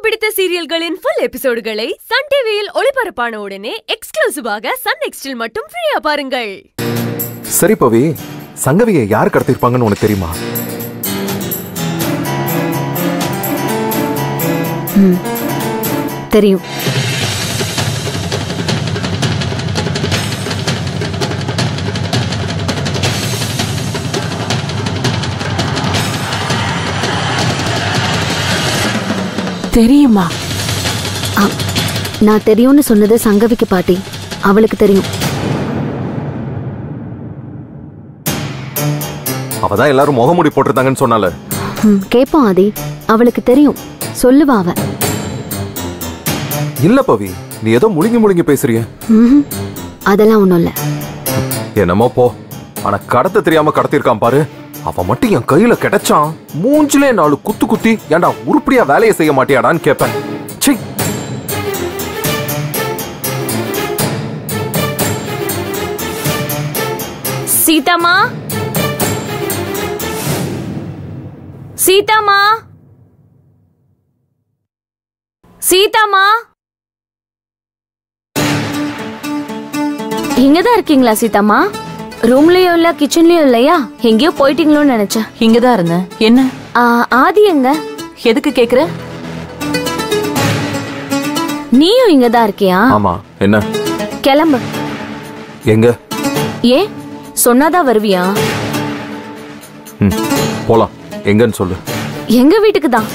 பிடித்த சீரியல்களின் full எபிசோடுகளை Sun டிவியில் ஒளிபரப்பான உடனே எக்ஸ்க்ளூசிவாக சன் நெக்ஸ்டில் மட்டும் ஃப்ரீயா பாருங்கள் சரி பவி சங்கவியை யார் கடத்திருப்பாங்கன்னு உனக்கு தெரியுமா தெரியும் தெரியுமா ஆ, நான் தெரியும்னு சொன்னது சங்கவிக்கு பாட்டி அவளுக்கு தெரியும் அவதான் எல்லாரும் முகமூடி போட்டிருந்தாங்கன்னு சொன்னால ம், கேட்போம் ஆதி அவளுக்கு தெரியும் சொல்லுவா அவ இல்ல பவி நீ ஏதோ முழுங்கி முழுங்கி பேசுறிய ம்ஹும். அதெல்லாம் ஒண்ணும் இல்ல என்னமோ போ ஆனா கடத்த தெரியாம கடத்திருக்கான் பாரு அவன் மட்டும் என் கையில கிடைச்சான் மூஞ்சிலே நாலு குத்து குத்தி ஏன்டா உருப்படியா வேலையை செய்ய மாட்டியாடான்னு கேட்பேன் ச்சீ சீதாமா சீதாமா சீதாமா இங்கதான் இருக்கீங்களா சீதாமா ரூம்லயும் இல்ல கிச்சன்லயும் இல்லையா எங்கேயோ போயிட்டீங்களோன்னு நினைச்சேன் இங்கதான் இருந்தேன் என்ன ஆ, ஆதி எங்க எதுக்கு கேக்குற நீயும் இங்கதான் இருக்கியா ஆமா என்ன கிளம்பு எங்க ஏன் சொன்னாதான் வருவியா ம், போலாம் எங்கன்னு சொல்லு எங்க வீட்டுக்கு தான்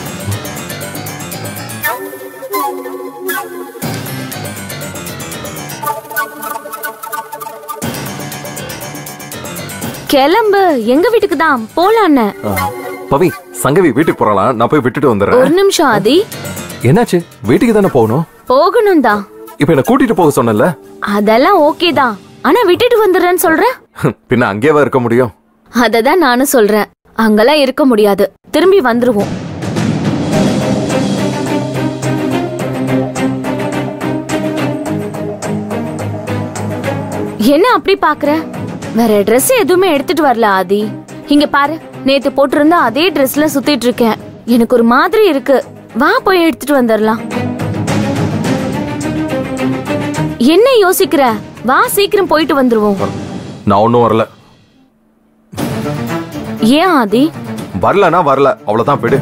கிளம்பு எங்க வீட்டுக்கு தான் போலான்னு ஆ, பவி சங்கவி வீட்டுக்கு போறலாம் நான் போய் விட்டுட்டு ஒரு வந்துடுறேன் நிமிஷம் ஆதி என்னாச்சு வீட்டுக்கு தானே போகணும் போகணும் தான் இப்ப என்ன கூட்டிட்டு போக சொன்னல அதெல்லாம் ஓகே தான் ஆனா விட்டுட்டு வந்துடுறேன்னு சொல்ற பின்ன அங்கேவா இருக்க முடியும் அததான் நானும் சொல்றேன் அங்கெல்லாம் இருக்க முடியாது திரும்பி வந்துருவோம் என்ன அப்படி பாக்குற வேற Dress எதுவுமே எடுத்துட்டு வரல ஆதி இங்க பாரு நேத்து போட்டிருந்த அதே Dressல சுத்திட்டு இருக்கேன் எனக்கு ஒரு மாதிரி இருக்கு வா போய் எடுத்துட்டு வந்துடலாம் என்ன யோசிக்கிற வா சீக்கிரம் போயிட்டு வந்துருவோம் நான் ஒன்னும் வரல ஏன் ஆதி வரலனா வரல அவ்வளவுதான் விடு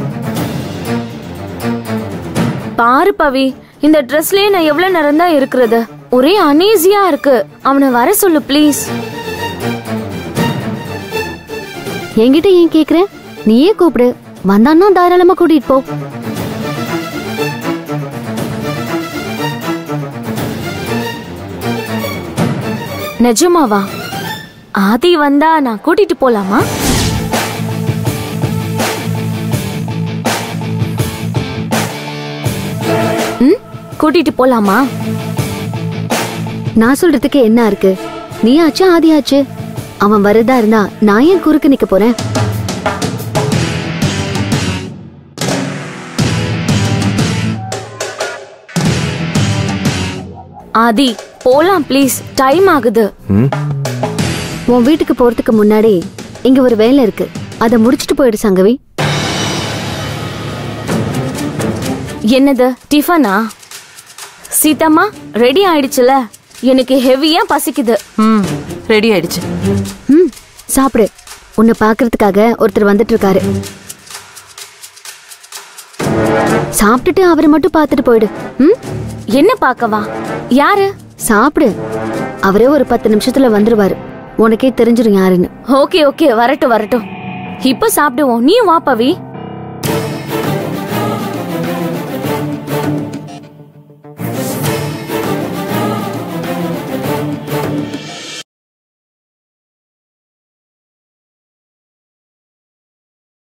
பாரு பவி இந்த ட்ரெஸ்லயே நான் எவ்வளவு நேரம் தான் இருக்கிறது ஒரே அனீசியா இருக்கு அவனை வர சொல்லு ப்ளீஸ் என்கிட்ட ஏன் கேக்குற நீயே கூப்பிடு வந்தான்னா தாராளமா கூட்டிட்டு போ நிஜமாவா ஆதி வந்தா நான் கூட்டிட்டு போலாமா ம் கூட்டிட்டு போலாமா நான் சொல்றதுக்கு என்ன இருக்கு நீ ஆச்சு ஆதி ஆச்சு அவன் வரதா இருந்தா நான் ஏன் குறுக்கு நிக்க போறேன் ஆதி போலாம் ப்ளீஸ் டைம் ஆகுது ம் உன் வீட்டுக்கு போறதுக்கு முன்னாடி இங்க ஒரு வேலை இருக்கு அதை முடிச்சிட்டு போயிடு சங்கவி என்னது டிஃபனா சீதாம்மா ரெடி ஆயிடுச்சுல எனக்கு ஹெவியா பசிக்குது ம் ரெடி ஆயிடுச்சு ம் சாப்பிடு உன்னை பாக்குறதுக்காக ஒருத்தர் வந்துட்டு இருக்காரு சாப்பிட்டுட்டு அவரை மட்டும் பார்த்துட்டு போயிடு ம் என்ன பார்க்கவா யாரு சாப்பிடு அவரே ஒரு பத்து நிமிஷத்துல வந்துருவாரு உனக்கே தெரிஞ்சிரும் யாருன்னு ஓகே ஓகே வரட்டும் வரட்டும் இப்ப சாப்பிடுவோம் நீயும் வா பவி